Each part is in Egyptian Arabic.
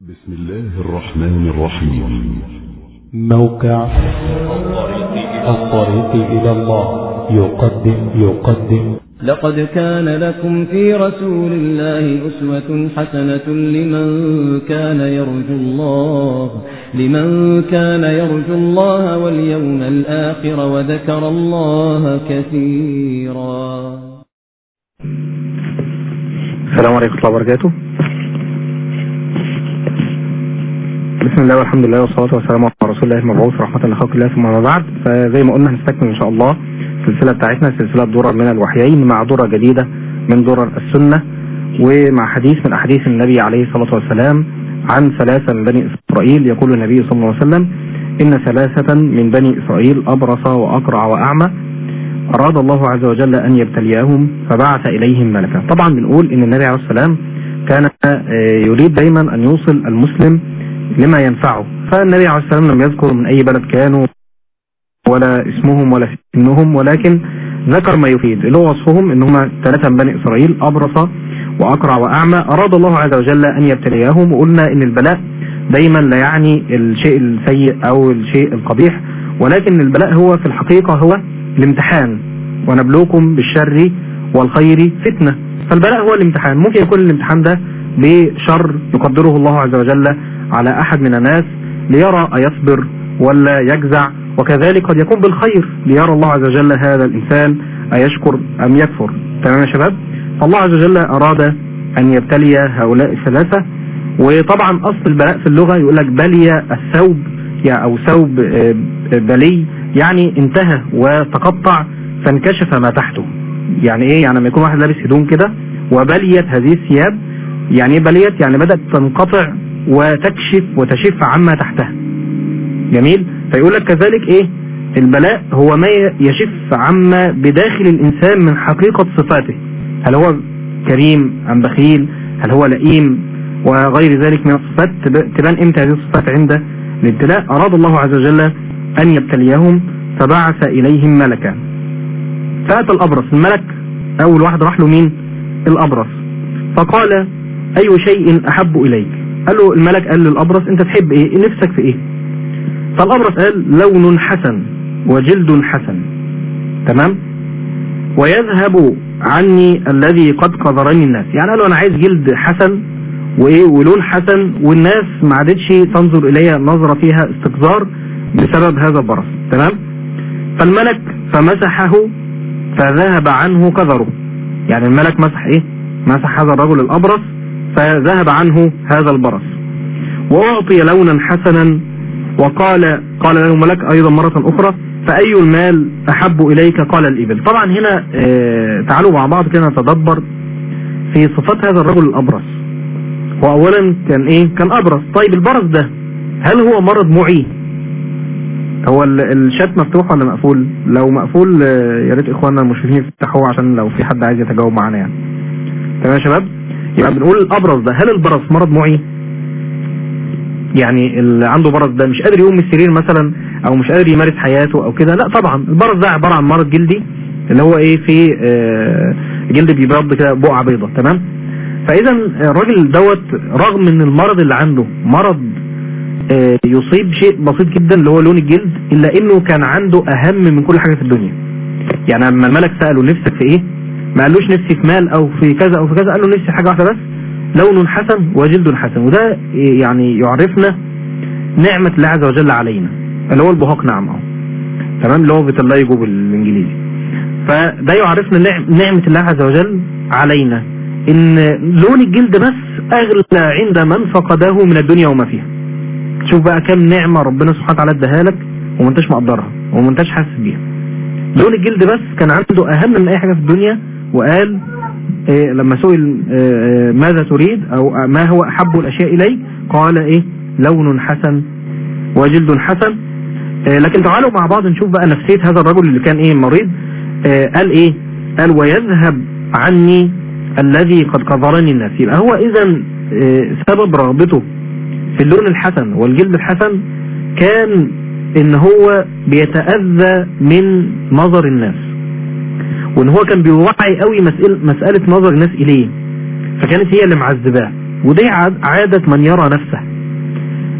بسم الله الرحمن الرحيم موقع الطريق إلى الله يقدم يقدم لقد كان لكم في رسول الله أسوة حسنة لمن كان يرجو الله لمن كان يرجو الله واليوم الآخر وذكر الله كثيرا السلام عليكم ورحمة الله وبركاته بسم الله والحمد لله والصلاة والسلام على رسول الله المبعوث رحمة لخلق الله ثم ما بعد فزي ما قلنا هنستكمل إن شاء الله السلسلة بتاعتنا سلسلة درر من الوحيين مع درة جديدة من درر السنة ومع حديث من أحاديث النبي عليه الصلاة والسلام عن ثلاثة من بني إسرائيل يقول النبي صلى الله عليه وسلم إن ثلاثة من بني إسرائيل أبرص وأقرع وأعمى أراد الله عز وجل أن يبتليهم فبعث إليهم ملكا طبعا بنقول إن النبي عليه السلام كان يريد دايما أن يوصل المسلم لما ينفعه فالنبي عليه السلام لم يذكر من أي بلد كانوا ولا اسمهم ولا سنهم ولكن ذكر ما يفيد اللي هو وصفهم ان هم ثلاثة من بني إسرائيل أبرص وأقرع وأعمى أراد الله عز وجل أن يبتليهم وقلنا ان البلاء دايما لا يعني الشيء السيء أو الشيء القبيح ولكن البلاء هو في الحقيقة هو الامتحان ونبلوكم بالشر والخير فتنة فالبلاء هو الامتحان ممكن يكون الامتحان ده بشر يقدره الله عز وجل على أحد من الناس ليرى أيصبر ولا يجزع وكذلك قد يكون بالخير ليرى الله عز وجل هذا الإنسان أيشكر أم يكفر تمام يا شباب فالله عز وجل أراد أن يبتلي هؤلاء الثلاثة وطبعا أصل البلاء في اللغة يقول لك بلي الثوب أو ثوب بلي يعني انتهى وتقطع فانكشف ما تحته يعني ايه يعني لما يكون واحد لابس هدوم كده وبليت هذه الثياب يعني ايه بليت يعني بدأت تنقطع وتكشف وتشف عما تحتها جميل فيقول لك كذلك ايه البلاء هو ما يشف عما بداخل الانسان من حقيقة صفاته هل هو كريم ام بخيل هل هو لئيم وغير ذلك من الصفات تبان امتى هذه الصفات عند الابتلاء اراد الله عز وجل ان يبتليهم فبعث اليهم ملكا فاتى الابرص الملك اول واحد راح له مين الابرص فقال اي شيء احب اليك قال له الملك قال للابرص انت تحب ايه نفسك في ايه فالابرص قال لون حسن وجلد حسن تمام ويذهب عني الذي قد قذرني الناس يعني قال له انا عايز جلد حسن وايه ولون حسن والناس ما عادتش تنظر الي نظرة فيها استقذار بسبب هذا البرص تمام فالملك فمسحه فذهب عنه قذره يعني الملك مسح ايه مسح هذا الرجل الابرص فذهب عنه هذا البرص واعطي لونا حسنا وقال قال له الملك ايضا مرة اخرى فاي المال احب اليك قال الابل طبعا هنا اه تعالوا مع بعض كده نتدبر في صفات هذا الرجل الابرص واولا كان ايه كان ابرص طيب البرص ده هل هو مرض معي هو الشات مفتوح ولا مقفول لو مقفول يا ريت اخواننا المشرفين يفتحوه عشان لو في حد عايز يتجاوب معانا يعني تمام يا شباب يبقى بنقول الابرص ده هل البرص مرض معي يعني اللي عنده برص ده مش قادر يقوم من السرير مثلا او مش قادر يمارس حياته او كده لا طبعا البرص ده عبارة عن مرض جلدي اللي هو ايه في آه جلد بيبيض كده بقعة بيضة تمام فاذا الراجل دوت رغم ان المرض اللي عنده مرض آه يصيب شيء بسيط جدا اللي هو لون الجلد الا انه كان عنده اهم من كل حاجة في الدنيا يعني لما الملك سأله نفسك في ايه ما قالوش نفسي في مال او في كذا او في كذا قال له نفسي حاجة واحدة بس لون حسن وجلد حسن وده يعني يعرفنا نعمة الله عز وجل علينا اللي هو البهاق نعم اهو تمام اللي هو فيتلايجو بالانجليزي فده يعرفنا نعمة الله عز وجل علينا ان لون الجلد بس اغلى عند من فقده من الدنيا وما فيها شوف بقى كم نعمة ربنا سبحانه وتعالى اداها لك وما انتش مقدرها وما انتش حاسس بيها لون الجلد بس كان عنده اهم من اي حاجة في الدنيا وقال إيه لما سئل إيه ماذا تريد او ما هو احب الاشياء اليك قال ايه لون حسن وجلد حسن إيه لكن تعالوا مع بعض نشوف بقى نفسية هذا الرجل اللي كان ايه مريض قال ايه قال ويذهب عني الذي قد قذرني الناس يبقى هو اذا سبب رغبته في اللون الحسن والجلد الحسن كان ان هو بيتأذى من نظر الناس وان هو كان بيوعي قوي مسألة, مسألة نظر الناس اليه فكانت هي اللي معذباه ودي عادة من يرى نفسه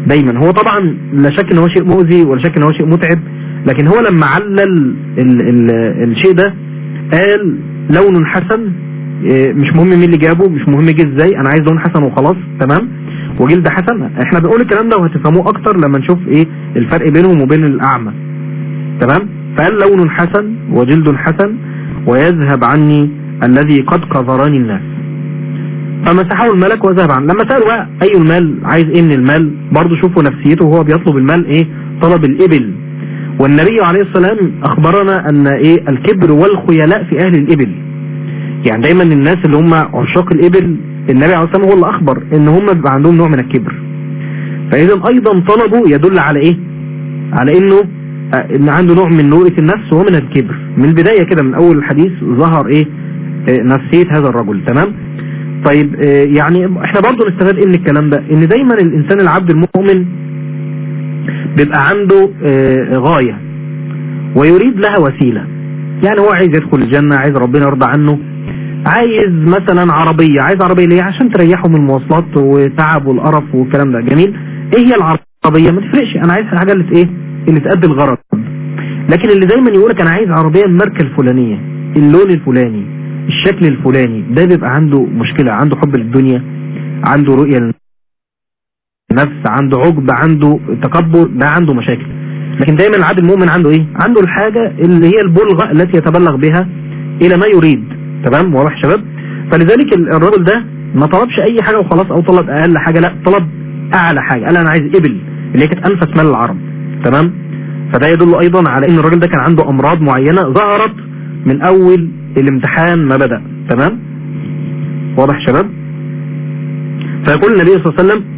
دايما هو طبعا لا شك ان هو شيء مؤذي ولا شك ان هو شيء متعب لكن هو لما علل ال ال الشيء ده قال لون حسن إيه، مش مهم مين اللي جابه مش مهم جه ازاي انا عايز لون حسن وخلاص تمام وجلد حسن احنا بنقول الكلام ده وهتفهموه اكتر لما نشوف ايه الفرق بينهم وبين الاعمى تمام فقال لون حسن وجلد حسن ويذهب عني الذي قد قذرني الناس فمسحه الملك وذهب عنه لما سألوا بقى اي المال عايز ايه من المال برضه شوفوا نفسيته وهو بيطلب المال ايه طلب الابل والنبي عليه السلام اخبرنا ان ايه الكبر والخيلاء في اهل الابل يعني دايما الناس اللي هم عشاق الابل النبي عليه السلام هو اللي اخبر ان هم بيبقى عندهم نوع من الكبر فاذا ايضا طلبه يدل على ايه على انه آه، ان عنده نوع من رؤية النفس ومن الكبر من البداية كده من اول الحديث ظهر ايه آه، نفسية هذا الرجل تمام طيب آه، يعني احنا برضو نستفاد ايه من الكلام ده ان دايما الانسان العبد المؤمن بيبقى عنده آه، غاية ويريد لها وسيلة يعني هو عايز يدخل الجنة عايز ربنا يرضى عنه عايز مثلا عربية عايز عربية ليه عشان تريحه من المواصلات وتعب والقرف والكلام ده جميل ايه هي العربية ما تفرقش انا عايز الحاجة اللي ايه اللي تأدي الغرض لكن اللي دايما يقولك انا عايز عربية الماركة الفلانية اللون الفلاني الشكل الفلاني ده بيبقى عنده مشكلة عنده حب للدنيا عنده رؤية للنفس عنده عجب عنده تكبر ده عنده مشاكل لكن دايما العبد المؤمن عنده ايه عنده الحاجة اللي هي البلغة التي يتبلغ بها الى ما يريد تمام واضح يا شباب فلذلك ال- الرجل ده ما طلبش اي حاجة وخلاص او طلب اقل حاجة لا طلب اعلى حاجة قال انا عايز ابل اللي هي كانت انفس مال العرب تمام فده يدل ايضا على ان الراجل ده كان عنده امراض معينة ظهرت من اول الامتحان ما بدأ تمام واضح يا شباب فيقول النبي صلى الله عليه وسلم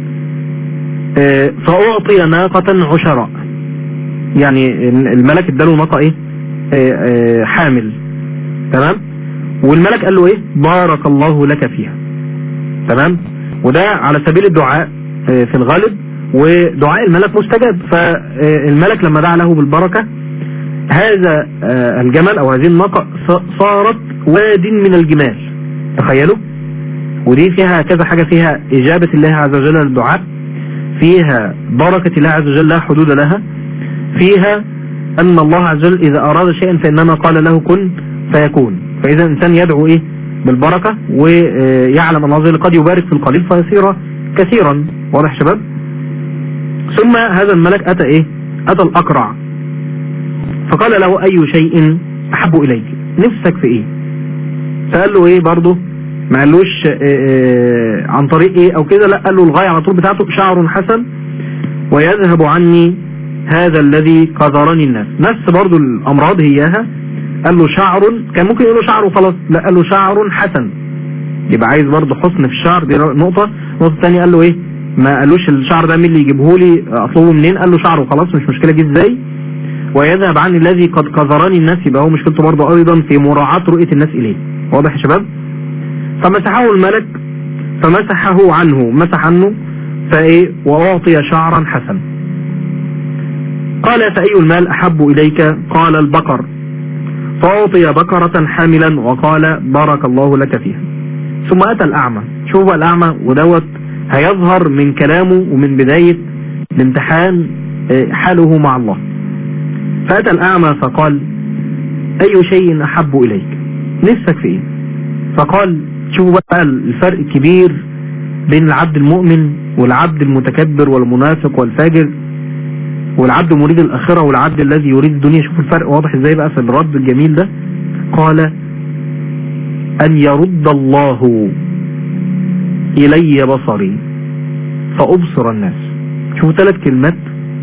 آه، فأعطي ناقة عشراء يعني الملك اداله ناقة ايه آه، آه، حامل تمام والملك قال له ايه بارك الله لك فيها تمام وده على سبيل الدعاء آه، في الغالب ودعاء الملك مستجاب فالملك لما دعا له بالبركة هذا آه، الجمل او هذه الناقة ص- صارت واد من الجمال تخيلوا ودي فيها كذا حاجة فيها إجابة الله عز وجل للدعاء فيها بركة الله عز وجل لا حدود لها فيها أن الله عز وجل إذا أراد شيئا فإنما قال له كن فيكون فإذا الإنسان يدعو إيه بالبركة ويعلم الله عز وجل قد يبارك في القليل فيصير كثيرا واضح يا شباب ثم هذا الملك أتى إيه أتى الأقرع فقال له أي شيء أحب إليك نفسك في إيه فقال له إيه برضه ما قالوش آه، آه، عن طريق إيه أو كده لا قال له الغاية على طول بتاعته شعر حسن ويذهب عني هذا الذي قذرني الناس نفس برضو الأمراض هياها قال له شعر كان ممكن يقول له شعر وخلاص لا قال له شعر حسن يبقى عايز برضو حسن في الشعر دي نقطة النقطة الثانية قال له ايه ما قالوش الشعر ده مين اللي يجيبه لي اطلبه منين قال له شعر وخلاص مش مشكلة جه ازاي ويذهب عني الذي قد قذرني الناس يبقى هو مشكلته برضو ايضا في مراعاة رؤية الناس اليه واضح يا شباب فمسحه الملك فمسحه عنه مسح عنه فايه واعطي شعرا حسن قال فأي المال أحب إليك قال البقر فأعطي بقرة حاملا وقال بارك الله لك فيها ثم أتى الأعمى شوف بقى الأعمى ودوت هيظهر من كلامه ومن بداية الامتحان آه، حاله مع الله فأتى الأعمى فقال أي شيء أحب إليك نفسك في إيه فقال شوفوا بقى الفرق الكبير بين العبد المؤمن والعبد المتكبر والمنافق والفاجر والعبد مريد الآخرة والعبد الذي يريد الدنيا شوفوا الفرق واضح ازاي بقى في الرد الجميل ده قال أن يرد الله إلي بصري فأبصر الناس شوفوا ثلاث كلمات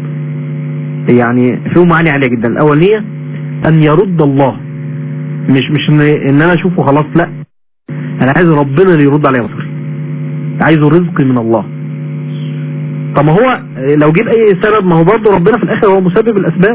يعني فيهم معاني عالية جدا الأولانية أن يرد الله مش مش إن, إن أنا أشوفه خلاص لا أنا عايز ربنا اللي يرد علي بصري عايزه رزق من الله طب ما هو لو جيب اي سبب ما هو برضه ربنا في الاخر هو مسبب الاسباب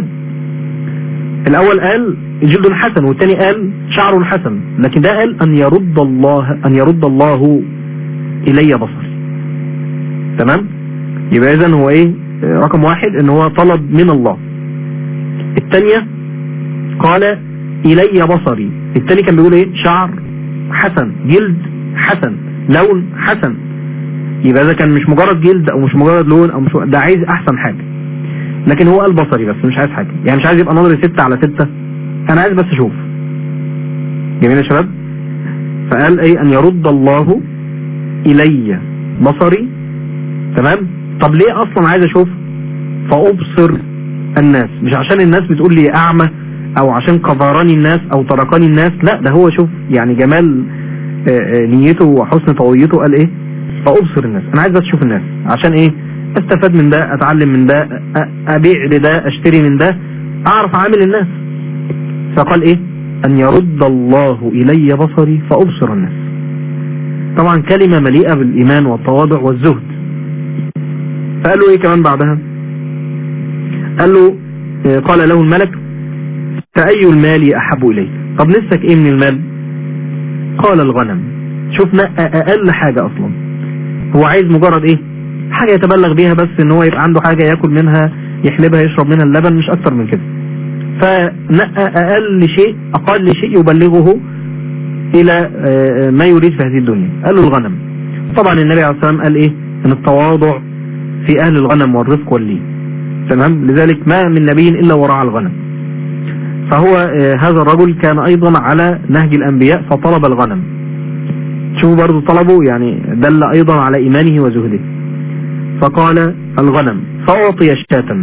الاول قال جلد حسن والثاني قال شعر حسن لكن ده قال ان يرد الله ان يرد الله الي بصري تمام يبقى اذا هو ايه رقم واحد ان هو طلب من الله الثانية قال الي بصري الثاني كان بيقول ايه شعر حسن جلد حسن لون حسن يبقى اذا كان مش مجرد جلد او مش مجرد لون او مش ده عايز احسن حاجة لكن هو قال بصري بس مش عايز حاجة يعني مش عايز يبقى نظري ستة على ستة انا عايز بس اشوف جميل يا شباب فقال ايه ان يرد الله الي بصري تمام طب ليه اصلا عايز اشوف فابصر الناس مش عشان الناس بتقول لي اعمى او عشان قذراني الناس او تركني الناس لا ده هو شوف يعني جمال آه، آه، نيته وحسن طويته قال ايه فابصر الناس انا عايز بس اشوف الناس عشان ايه استفاد من ده اتعلم من ده أ- ابيع لده اشتري من ده اعرف اعامل الناس فقال ايه ان يرد الله الي بصري فابصر الناس طبعا كلمة مليئة بالايمان والتواضع والزهد فقال له ايه كمان بعدها قال له آه، قال له الملك فأي المال أحب إليك طب نفسك إيه من المال قال الغنم شوف نقى أقل حاجة أصلا هو عايز مجرد إيه حاجة يتبلغ بيها بس إن هو يبقى عنده حاجة يأكل منها يحلبها يشرب منها اللبن مش أكتر من كده فنقى أقل شيء أقل شيء يبلغه إلى آه، ما يريد في هذه الدنيا قال له الغنم طبعا النبي عليه الصلاة والسلام قال إيه إن التواضع في أهل الغنم والرفق واللين تمام لذلك ما من نبي إلا ورعى الغنم فهو آه، هذا الرجل كان أيضا على نهج الأنبياء فطلب الغنم شوفوا برضو طلبه يعني دل أيضا على إيمانه وزهده فقال الغنم فأعطي شاة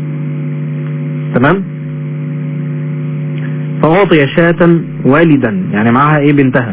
تمام فأعطي شاة والدا يعني معها إيه بنتها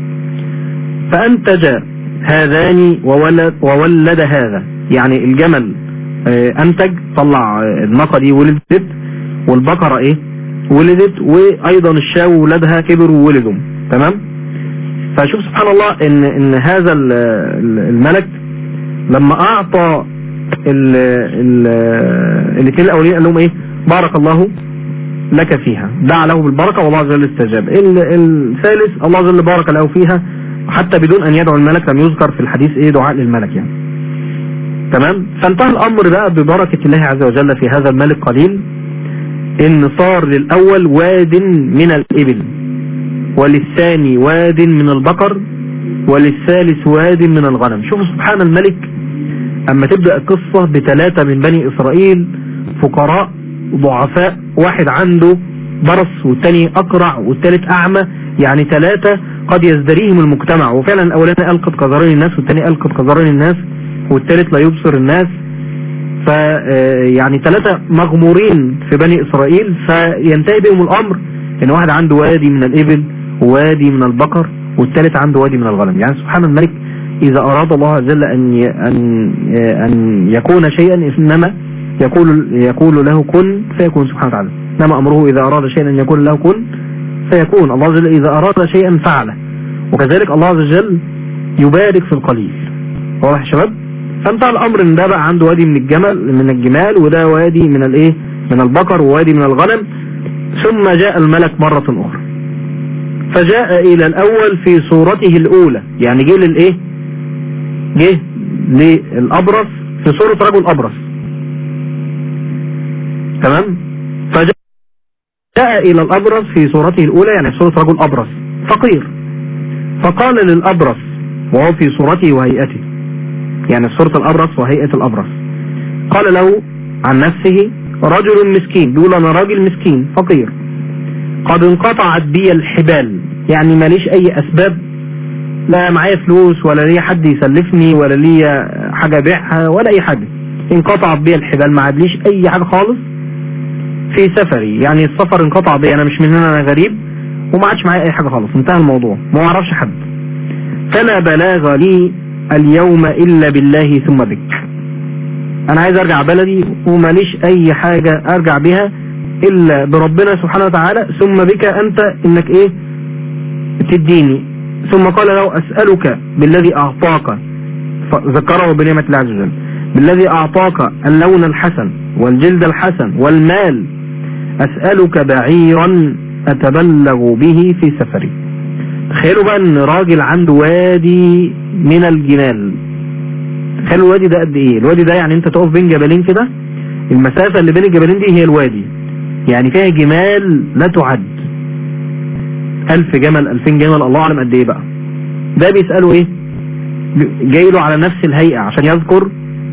فأنتج هذان وولد, وولد هذا يعني الجمل آه، أنتج طلع آه، الناقة دي ولدت والبقرة إيه ولدت وأيضا الشاو ولدها كبروا وولدوا تمام فشوف سبحان الله إن, إن هذا ال- ال- الملك لما أعطى ال- ال- الاثنين الأولين قال لهم إيه بارك الله لك فيها دعا له بالبركة والله عز وجل استجاب ال- الثالث الله عز وجل بارك له فيها حتى بدون أن يدعو الملك لم يذكر في الحديث إيه دعاء للملك يعني تمام فانتهى الأمر بقى ببركة الله عز وجل في هذا الملك قليل إن صار للأول واد من الإبل وللثاني واد من البقر وللثالث واد من الغنم شوفوا سبحان الملك أما تبدأ القصة بثلاثة من بني إسرائيل فقراء ضعفاء واحد عنده برص والتاني أقرع والتالت أعمى يعني ثلاثة قد يزدريهم المجتمع وفعلا الأولاني قال قد قذرني الناس والتاني قال قد قذرني الناس والتالت لا يبصر الناس ف آه، يعني ثلاثة مغمورين في بني إسرائيل فينتهي بهم الأمر إن واحد عنده وادي من الإبل ووادي من البقر والثالث عنده وادي من الغنم يعني سبحان الملك إذا أراد الله عز وجل أن ي- أن آه، أن يكون شيئا إنما يقول يقول له كن فيكون سبحانه وتعالى إنما أمره إذا أراد شيئا أن يكون له كن فيكون الله عز وجل إذا أراد شيئا فعله وكذلك الله عز وجل يبارك في القليل واضح يا شباب فانتهى الامر ان ده بقى عنده وادي من الجمل من الجمال وده وادي من الايه من البقر ووادي من الغنم ثم جاء الملك مرة اخرى فجاء الى الاول في صورته الاولى يعني جه للايه جه للابرص في صورة رجل ابرص تمام فجاء الى الابرص في صورته الاولى يعني في صورة رجل ابرص فقير فقال للابرص وهو في صورته وهيئته يعني في صورة الأبرص وهيئة الأبرص قال له عن نفسه رجل مسكين بيقول أنا راجل مسكين فقير قد انقطعت بي الحبال يعني ماليش أي أسباب لا معايا فلوس ولا ليا حد يسلفني ولا ليا حاجة بيعها ولا أي حاجة انقطعت بي الحبال ما عادليش أي حاجة خالص في سفري يعني السفر انقطع بي أنا مش من هنا أنا غريب وما عادش معايا أي حاجة خالص انتهى الموضوع ما أعرفش حد فلا بلاغ لي اليوم إلا بالله ثم بك أنا عايز أرجع بلدي وماليش أي حاجة أرجع بها إلا بربنا سبحانه وتعالى ثم بك أنت إنك إيه تديني ثم قال له أسألك بالذي أعطاك فذكره بنعمة الله عز وجل بالذي أعطاك اللون الحسن والجلد الحسن والمال أسألك بعيرا أتبلغ به في سفري تخيلوا بقى ان راجل عنده وادي من الجمال تخيلوا الوادي ده قد ايه الوادي ده يعني انت تقف بين جبلين كده المسافة اللي بين الجبلين دي هي الوادي يعني فيها جمال لا تعد ألف جمل ألفين جمل الله أعلم قد ايه بقى ده بيسأله ايه جاي له على نفس الهيئة عشان يذكر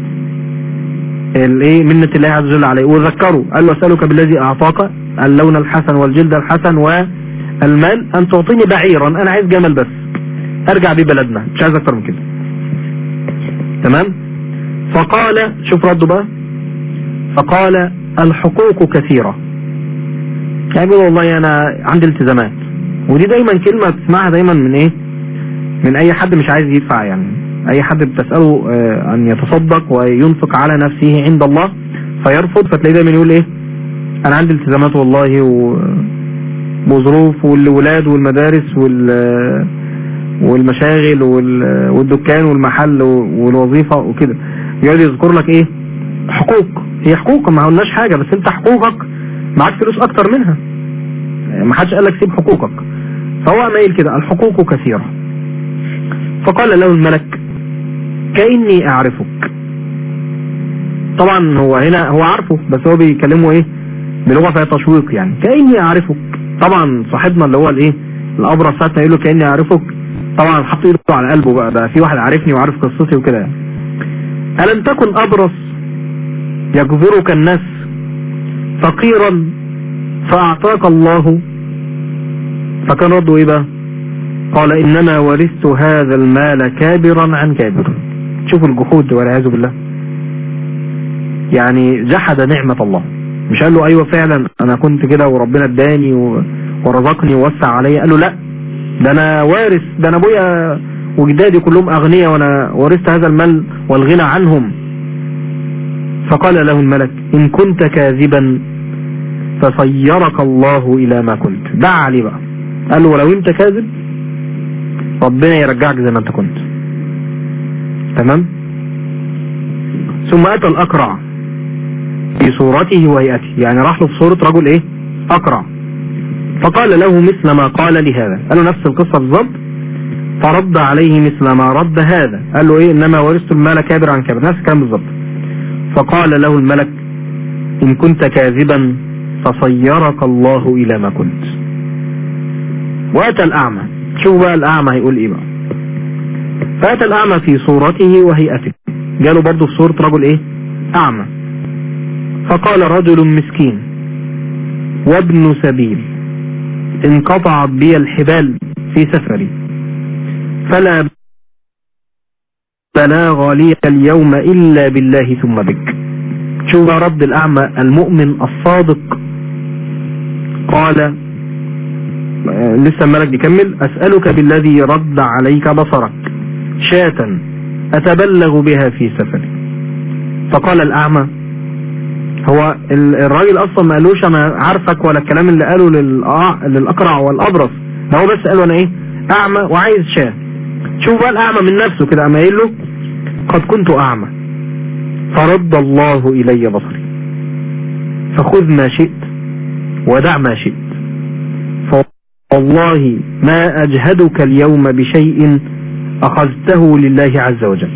الايه منة الله عز وجل عليه وذكره قال له اسألك بالذي اعطاك اللون الحسن والجلد الحسن والمال ان تعطيني بعيرا انا عايز جمل بس ارجع بيه بلدنا مش عايز اكتر من كده تمام فقال شوف رده بقى فقال الحقوق كثيرة يعني بيقول والله انا عندي التزامات ودي دايما كلمة تسمعها دايما من ايه من اي حد مش عايز يدفع يعني اي حد بتسأله آه، ان يتصدق وينفق على نفسه عند الله فيرفض فتلاقيه دايما يقول ايه انا عندي التزامات والله و... وظروف والولاد والمدارس وال والمشاغل وال... والدكان والمحل والوظيفة وكده يقعد يذكر لك ايه حقوق هي حقوق ما قلناش حاجة بس انت حقوقك معاك فلوس اكتر منها ما حدش قال لك سيب حقوقك فهو قايل كده الحقوق كثيرة فقال له الملك كأني اعرفك طبعا هو هنا هو عارفه بس هو بيكلمه ايه بلغة فيها تشويق يعني كأني اعرفك طبعا صاحبنا اللي هو الايه الابرص ساعتها يقول له كأني اعرفك طبعا حط ايده على قلبه بقى ده في واحد عارفني وعارف قصتي وكده يعني ألم تكن أبرص يجبرك الناس فقيرا فأعطاك الله فكان رده إيه بقى قال إنما ورثت هذا المال كابرا عن كابر شوفوا الجحود والعياذ بالله يعني جحد نعمة الله مش قال له أيوة فعلا أنا كنت كده وربنا اداني ورزقني ووسع علي قال له لا ده أنا وارث ده أنا أبويا وجدادي كلهم أغنياء وأنا ورثت هذا المال والغنى عنهم فقال له الملك إن كنت كاذبا فصيرك الله إلى ما كنت دع عليه بقى قال له ولو أنت كاذب ربنا يرجعك زي ما أنت كنت تمام ثم أتى الأقرع في صورته وهيئته يعني راح له في صورة رجل إيه أقرع فقال له مثل ما قال لهذا قال له نفس القصة بالظبط فرد عليه مثل ما رد هذا قال له ايه انما ورثت المال كابر عن كابر نفس الكلام بالظبط فقال له الملك ان كنت كاذبا فصيرك الله الى ما كنت واتى الاعمى شوف بقى الاعمى هيقول ايه بقى فاتى الاعمى في صورته وهيئته جاله برضه في صورة رجل ايه اعمى فقال رجل مسكين وابن سبيل انقطعت بي الحبال في سفري فلا بلاغ لي اليوم إلا بالله ثم بك شوف رد الأعمى المؤمن الصادق قال لسه الملك بيكمل أسألك بالذي رد عليك بصرك شاة أتبلغ بها في سفري فقال الأعمى هو الراجل أصلا ما قالوش أنا عارفك ولا الكلام اللي قاله للأقرع والأبرص ده هو بس قاله أنا إيه أعمى وعايز شاه شوف بقى الأعمى من نفسه كده أما قايل له قد كنت أعمى فرد الله إلي بصري فخذ ما شئت ودع ما شئت فوالله ما أجهدك اليوم بشيء أخذته لله عز وجل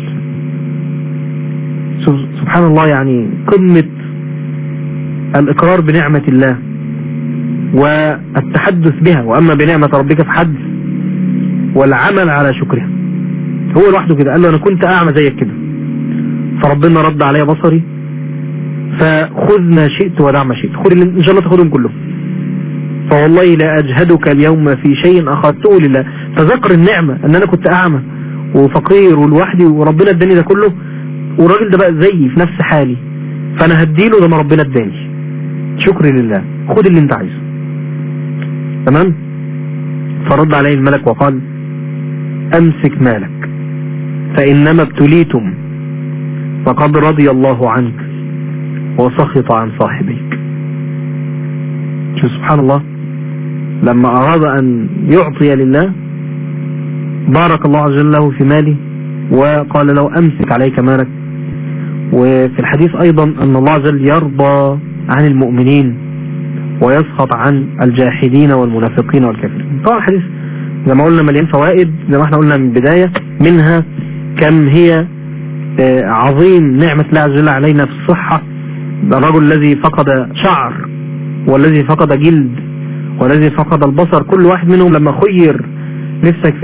سبحان الله يعني قمة الإقرار بنعمة الله والتحدث بها وأما بنعمة ربك فحدث والعمل على شكرها هو لوحده كده قال له انا كنت اعمى زيك كده فربنا رد علي بصري فخذ ما شئت ودع ما شئت خذ ان شاء الله تاخذهم كلهم فوالله لا اجهدك اليوم في شيء اخذته لله فذكر النعمة ان انا كنت اعمى وفقير ولوحدي وربنا اداني ده كله والراجل ده بقى زيي في نفس حالي فانا هديله ده ما ربنا اداني شكري لله خد اللي انت عايزه تمام فرد عليه الملك وقال امسك مالك فإنما ابتليتم فقد رضي الله عنك وسخط عن صاحبيك شو سبحان الله لما أراد أن يعطي لله بارك الله عز وجل له في ماله وقال له أمسك عليك مالك وفي الحديث أيضا أن الله عز وجل يرضى عن المؤمنين ويسخط عن الجاحدين والمنافقين والكافرين طبعا الحديث زي ما قلنا مليان فوائد زي ما احنا قلنا من البداية منها كم هي عظيم نعمة الله عز وجل علينا في الصحة الرجل الذي فقد شعر والذي فقد جلد والذي فقد البصر كل واحد منهم لما خير نفسك في ايه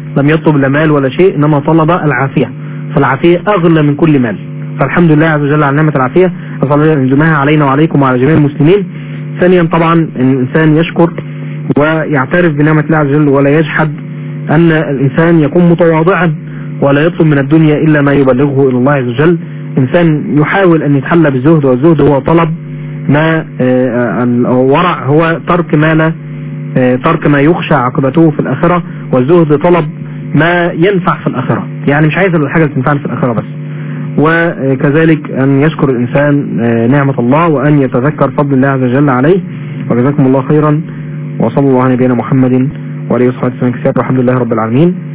لم يطلب لا مال ولا شيء إنما طلب العافية فالعافية أغلى من كل مال فالحمد لله عز وجل على نعمة العافية أسأل الله أن يديمها علينا وعليكم وعلى جميع المسلمين ثانيا طبعا أن الإنسان يشكر ويعترف بنعمة الله عز وجل ولا يجحد أن الإنسان يكون متواضعا ولا يطلب من الدنيا إلا ما يبلغه إلى الله عز وجل إنسان يحاول أن يتحلى بالزهد والزهد هو طلب ما آه، الورع هو ترك ما لا آه، ترك ما يخشى عاقبته في الآخرة والزهد طلب ما ينفع في الآخرة يعني مش عايز الحاجة اللي تنفعني في الآخرة بس وكذلك أن يشكر الإنسان آه، نعمة الله وأن يتذكر فضل الله عز وجل عليه وجزاكم الله خيرا وصلى الله على نبينا محمد وعليه وصحبه وسلم كثيرا والحمد لله رب العالمين